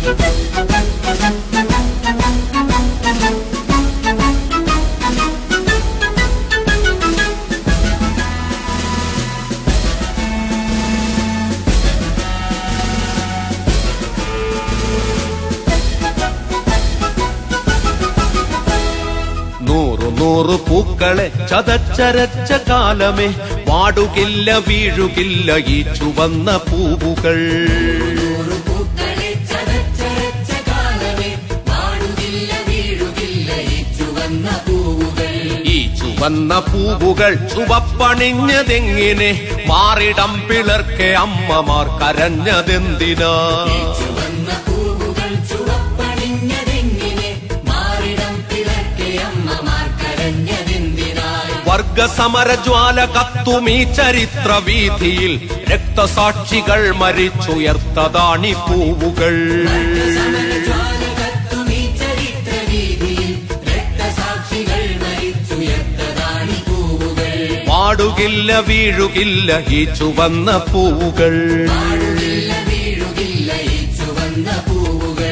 നൂറു നൂറു പൂക്കളെ ചതച്ചരച്ച കാലമേ വാടുകില്ല വീഴുകില്ല ഈ ചുവന്ന പൂവുകൾ നൂറു പൂക്കളെ ചതച്ചരച്ച കാലമേ വാടുകില്ല വീഴുകില്ല ഈ ചുവന്ന പൂവുകൾ ഈ ചുവന്ന പൂവുകൾ ചുവപ്പണിഞ്ഞതെങ്ങിനെ മാറിടം പിളർക്കെ അമ്മമാർ കരഞ്ഞതെന്തിനാ ചുവന്ന പൂവുകൾ ചുവപ്പണിഞ്ഞതെങ്ങിനെ മാറിടം പിളർക്കെ അമ്മമാർ കരഞ്ഞതെന്തിനായി വർഗസമര ജ്വാല കത്തുമീ ചരിത്ര വീതിയിൽ രക്തസാക്ഷികൾ മരിച്ചുയർത്തതാണി പൂവുകൾ സമരജ്വാല കത്തുമീ ചരിത്ര വീതിയിൽ രക്തസാക്ഷികൾ മരിച്ചുയർത്തതാണി പൂവുകൾ പാടുകില്ല വീഴുകില്ല ഈ ചുവന്ന പൂവുകൾ പാടുകില്ല വീഴുകില്ല ഈ ചുവന്ന പൂവുകൾ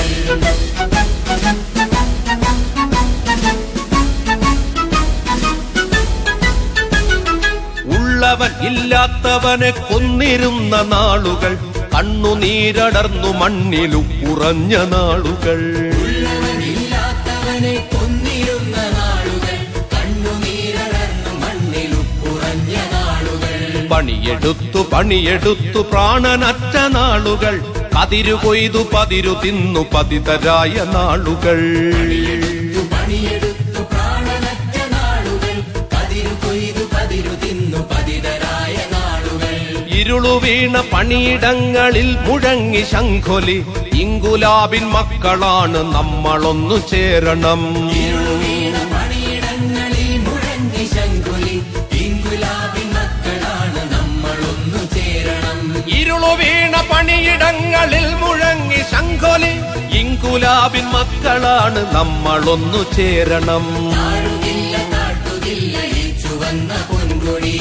ഉള്ളവൻ ഇല്ലാത്തവനെ കൊന്നിരുന്ന നാളുകൾ കണ്ണുനീരടർന്നു മണ്ണിലു കുറഞ്ഞ നാളുകൾ ഉള്ളവനില്ലാത്തവനെ കൊന്നിരുന്ന നാളുകൾ കണ്ണുനീരടർന്നു മണ്ണിലുപ്പുറഞ്ഞ നാളുകൾ പണിയെടുത്തു പണിയെടുത്തു പ്രാണനറ്റ നാളുകൾ കതിരു കൊയ്തു പതിരു തിന്നു പതിതരായ നാളുകൾ പണിയെടുത്തു പ്രാണനറ്റ നാളുകൾ കതിരു കൊയ്തു പതിരു തിന്നു പതിതരായ നാളുകൾ ഇരുളു വീണ പണിയിടങ്ങളിൽ മുഴങ്ങി ശംഖൊലി ഇങ്കുലാബിൻ മക്കളാണ് നമ്മളൊന്നു ചേരണം വീണ പണിയിടങ്ങളിൽ മുഴങ്ങി ശങ്കുലി ഇൻകുലാബിൻ മക്കളാണ് നമ്മളൊന്നു ചേരണം ഇരുളു വീണ പണിയിടങ്ങളിൽ മുഴങ്ങി ശംഖൊലി ഇങ്കുലാബിൻ മക്കളാണ് നമ്മളൊന്നു ചേരണം താഴുകില്ല താട്ടുകില്ല ഈ ചുവന്ന പൊൻകൊടി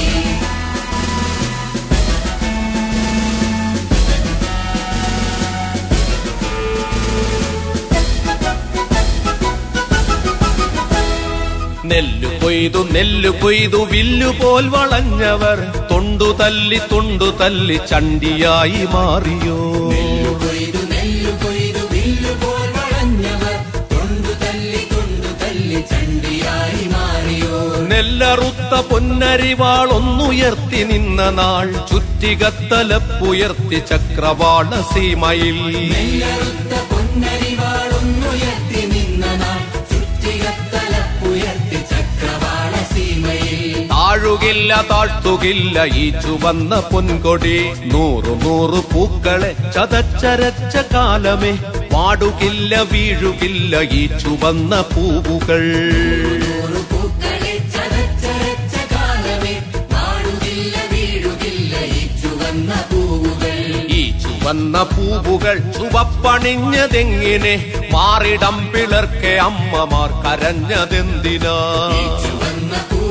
നെല്ലു കൊയ്തു നെല്ലു കൊയ്തു വില്ലുപോൽ വളഞ്ഞവർ തൊണ്ടു തല്ലി തൊണ്ടു തല്ലി ചണ്ടിയായി മാറിയോ കൊയ്തു നെല്ലു കൊയ്തു വില്ലു പോൽ വളഞ്ഞവർ തൊണ്ടു തല്ലി തൊണ്ടു തല്ലി ചണ്ടിയായി മാറിയോ നെല്ലറുത്ത പൊന്നരിവാളൊന്നുയർത്തി നിന്ന നാൾ ചുറ്റികത്തലപ്പുയർത്തി ചക്രവാള സീമയിൽ നെല്ലറുത്ത പൊന്നരിവാളൊന്നുയർത്തി നിന്ന നാൾ ചുറ്റികത്തലപ്പുയർത്തി ചക്രവാള സീമയിൽ താഴുകില്ല താഴ്ത്തുകില്ല ഈ ചുവന്ന പൊൻകൊടി നൂറു നൂറു പൂക്കളെ ചതച്ചരച്ച കാലമേ പാടുകില്ല വീഴുകില്ല ഈ ചുവന്ന പൂവുകൾ നൂറു പൂക്കളെ ചതച്ചരച്ച കാലമേ പാടുകില്ല വീഴുകില്ല ഈ ചുവന്ന പൂവുകൾ ഈ ചുവന്ന പൂവുകൾ ചുവപ്പണിഞ്ഞതെങ്ങിനെ മാറിടം പിളർക്കെ അമ്മമാർ കരഞ്ഞതെന്തിനാ ചുവന്ന പൂ